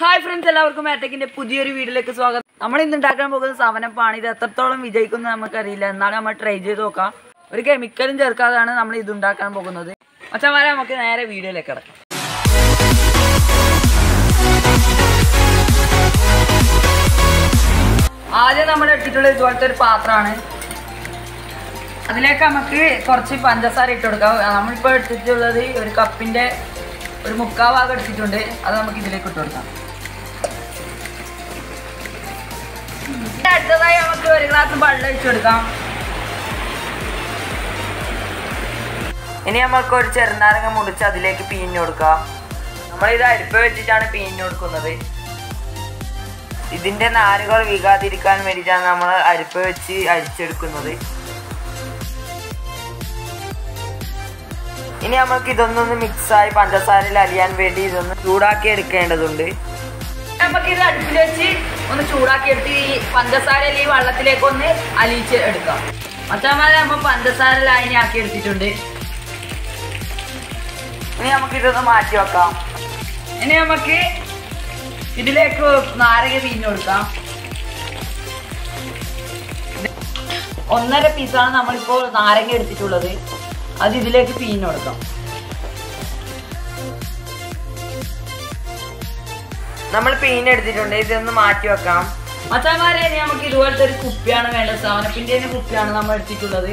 hi friends എല്ലാവർക്കും മാറ്റക്കിന്റെ പുതിയൊരു വീഡിയോയിലേക്ക് സ്വാഗതം നമ്മൾ ഇന്ന് ഉണ്ടാക്കാൻ പോകുന്ന സാധനപ്പാണ് ഇത് എത്രത്തോളം വിജയിക്കുന്നു നമുക്കറിയില്ല എന്നാലും നമ്മൾ ട്രൈ ചെയ്ത് നോക്കാം ഒരു കെമിക്കലും ചേർക്കാതെയാണ് നമ്മൾ ഇത് ഉണ്ടാക്കാൻ പോകുന്നത് മച്ചന്മാരെ നമുക്ക് നേരെ വീഡിയോയിലേക്ക് കിടക്കാം ആദ്യം നമ്മൾ എടുത്തിട്ടുള്ള ഇതുപോലത്തെ ഒരു പാത്രമാണ് അതിലേക്ക് നമുക്ക് കുറച്ച് പഞ്ചസാര ഇട്ട് കൊടുക്കാം നമ്മളിപ്പോൾ എടുത്തിട്ടുള്ളത് ഒരു കപ്പിൻ്റെ ഒരു മുക്കാ ഭാഗം എടുത്തിട്ടുണ്ട് അത് നമുക്ക് ഇതിലേക്ക് ഇട്ട് കൊടുക്കാം ഇനി അടുത്തതായി നമുക്ക് ഒരു ഗ്ലാസ് വെള്ളം ഒഴിച്ചു കൊടുക്കാം ഇനി നമുക്ക് ഒരു ചെറുനാരങ്ങ മുറിച്ച് അതിലേക്ക് പിഴിഞ്ഞു കൊടുക്കാം നമ്മളിത് അരിപ്പ വെച്ചിട്ടാണ് പിഴിഞ്ഞു കൊടുക്കുന്നത് ഇതിന്റെ നാരുകൾ വീകാതിരിക്കാൻ വേണ്ടിയിട്ടാണ് നമ്മൾ അരിപ്പ വെച്ച് അരിച്ചെടുക്കുന്നത് ഇനി നമുക്ക് ഇതൊന്നൊന്ന് മിക്സായി പഞ്ചസാരയിൽ അലിയാൻ വേണ്ടി ഇതൊന്ന് ചൂടാക്കി എടുക്കേണ്ടതുണ്ട് നമുക്ക് ഇത് അടുപ്പിൽ വെച്ച് ഒന്ന് ചൂടാക്കി എടുത്ത് ഈ പഞ്ചസാരയിൽ ഈ വെള്ളത്തിലേക്ക് ഒന്ന് അലിയിച്ച് എടുക്കാം മറ്റന്മാരെ നമ്മൾ പഞ്ചസാര ലൈനി ആക്കി എടുത്തിട്ടുണ്ട് ഇനി നമുക്ക് ഇതൊന്ന് മാറ്റി വെക്കാം ഇനി നമുക്ക് ഇതിലേക്ക് നാരങ്ങ പിഴിഞ്ഞു കൊടുക്കാം ഒന്നര പീസാണ് നമ്മളിപ്പോൾ നാരങ്ങ എടുത്തിട്ടുള്ളത് അത് ഇതിലേക്ക് പിഴിഞ്ഞു കൊടുക്കാം നമ്മൾ പിഴിഞ്ഞെടുത്തിട്ടുണ്ട് ഇതൊന്ന് മാറ്റി വെക്കാം മച്ചാമാരെ ഇനി നമുക്ക് ഇതുപോലത്തെ ഒരു കുപ്പിയാണ് വേണ്ടത് സാധനത്തിന്റെ കുപ്പിയാണ് നമ്മൾ എടുത്തിട്ടുള്ളത്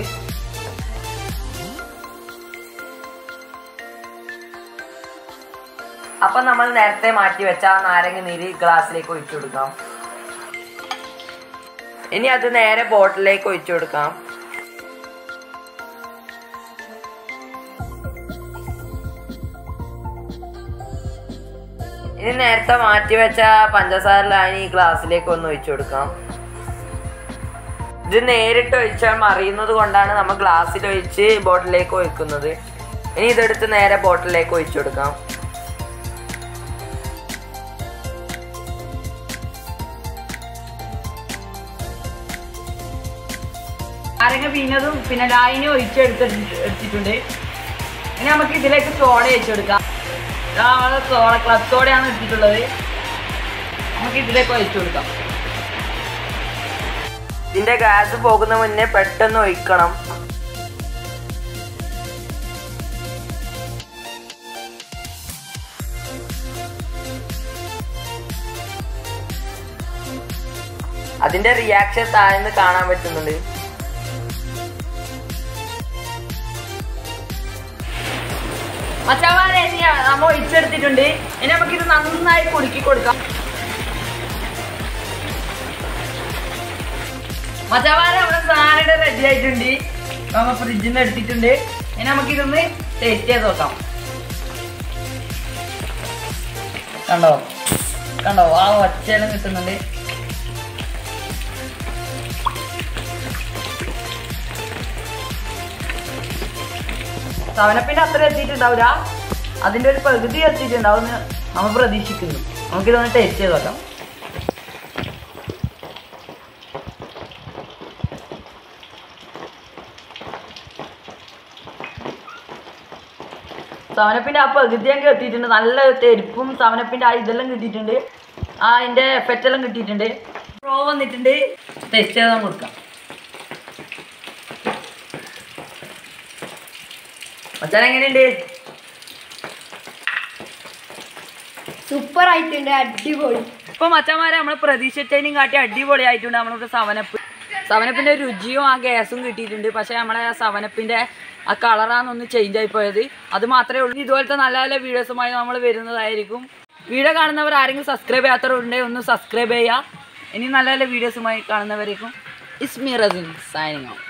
അപ്പൊ നമ്മൾ നേരത്തെ മാറ്റി വെച്ച ആ നാരങ്ങ നീര് ഗ്ലാസ്സിലേക്ക് ഒഴിച്ചു കൊടുക്കാം ഇനി അത് നേരെ ബോട്ടിലേക്ക് ഒഴിച്ചു കൊടുക്കാം ഇനി നേരത്തെ മാറ്റി വെച്ച പഞ്ചസാര ലായനി ഈ ഗ്ലാസ്സിലേക്ക് ഒന്ന് ഒഴിച്ചു കൊടുക്കാം ഇത് നേരിട്ട് ഒഴിച്ചാൽ മറിയുന്നത് കൊണ്ടാണ് നമ്മൾ ഗ്ലാസ്സിൽ ഒഴിച്ച് ബോട്ടിലേക്ക് ഒഴിക്കുന്നത് ഇനി ഇതെടുത്ത് നേരെ ബോട്ടിലേക്ക് ഒഴിച്ചു കൊടുക്കാം അരങ്ങ പിന്നതും പിന്നെ ലായനി ഒഴിച്ചെടുത്ത് എടുത്തിട്ടുണ്ട് ഇനി നമുക്ക് ഇതിലേക്ക് സോഡ ഒഴിച്ചെടുക്കാം നമ്മള് സോഡ ക്ലബ് സോഡയാണ് എടുത്തിട്ടുള്ളത് നമുക്ക് ഇതിലേക്ക് ഒഴിച്ചു കൊടുക്കാം ഇതിന്റെ ഗ്യാസ് പോകുന്ന മുന്നേ പെട്ടെന്ന് ഒഴിക്കണം അതിന്റെ റിയാക്ഷൻ താഴ്ന്ന് കാണാൻ പറ്റുന്നുണ്ട് മച്ചാമാരെ ഇനി നമ്മ ഒഴിച്ചെടുത്തിട്ടുണ്ട് ഇനി നമുക്കിത് നന്നായി കുടുക്കി കൊടുക്കാം മച്ചാമാരെ നമ്മുടെ സാധനം റെഡി ആയിട്ടുണ്ട് നമ്മ ഫ്രിഡ്ജിൽ നിന്ന് എടുത്തിട്ടുണ്ട് ഇനി നമുക്കിതൊന്ന് ടേസ്റ്റ് ചെയ്ത് നോക്കാം കണ്ടോ കണ്ടോ ആ ഒച്ചയെല്ലാം കിട്ടുന്നുണ്ട് സവനപ്പിന്റെ അത്ര എത്തിയിട്ടുണ്ടാവില്ല അതിന്റെ ഒരു പകുതി എത്തിയിട്ടുണ്ടാവും എന്ന് നമ്മൾ പ്രതീക്ഷിക്കുന്നു നമുക്കിതൊന്ന് ടേസ്റ്റ് ചെയ്ത് നോക്കാം സവനപ്പിന്റെ ആ പകുതി അങ്ങ് എത്തിയിട്ടുണ്ട് നല്ല തെരുപ്പും സവനപ്പിന്റെ ആ ഇതെല്ലാം കിട്ടിയിട്ടുണ്ട് ആ അതിന്റെ എഫക്റ്റ് എല്ലാം കിട്ടിയിട്ടുണ്ട് പ്രോ വന്നിട്ടുണ്ട് ടേസ്റ്റ് ചെയ്ത് നമുക്ക് കൊടുക്കാം മച്ചാൻ എങ്ങനെയുണ്ട് സൂപ്പർ ആയിട്ടുണ്ട് അടിപൊളി ഇപ്പൊ മച്ചന്മാരെ നമ്മൾ പ്രതീക്ഷിച്ചതിനും കാട്ടി അടിപൊളി ആയിട്ടുണ്ട് നമ്മൾക്ക് സവനപ്പ് സവനപ്പിന്റെ രുചിയും ആ ഗ്യാസും കിട്ടിയിട്ടുണ്ട് പക്ഷെ നമ്മളെ ആ സവനപ്പിന്റെ ആ കളറാന്നൊന്ന് ചേഞ്ച് ആയി പോയത് അത് മാത്രമേ ഉള്ളൂ ഇതുപോലത്തെ നല്ല നല്ല വീഡിയോസുമായി നമ്മൾ വരുന്നതായിരിക്കും വീഡിയോ കാണുന്നവർ ആരെങ്കിലും സബ്സ്ക്രൈബ് ചെയ്യാത്തവരുണ്ടെങ്കിൽ ഒന്ന് സബ്സ്ക്രൈബ് ചെയ്യുക ഇനി നല്ല നല്ല വീഡിയോസുമായി കാണുന്നവരേക്കും ഇസ്മി റസിൻ സൈനിങ് ഔട്ട്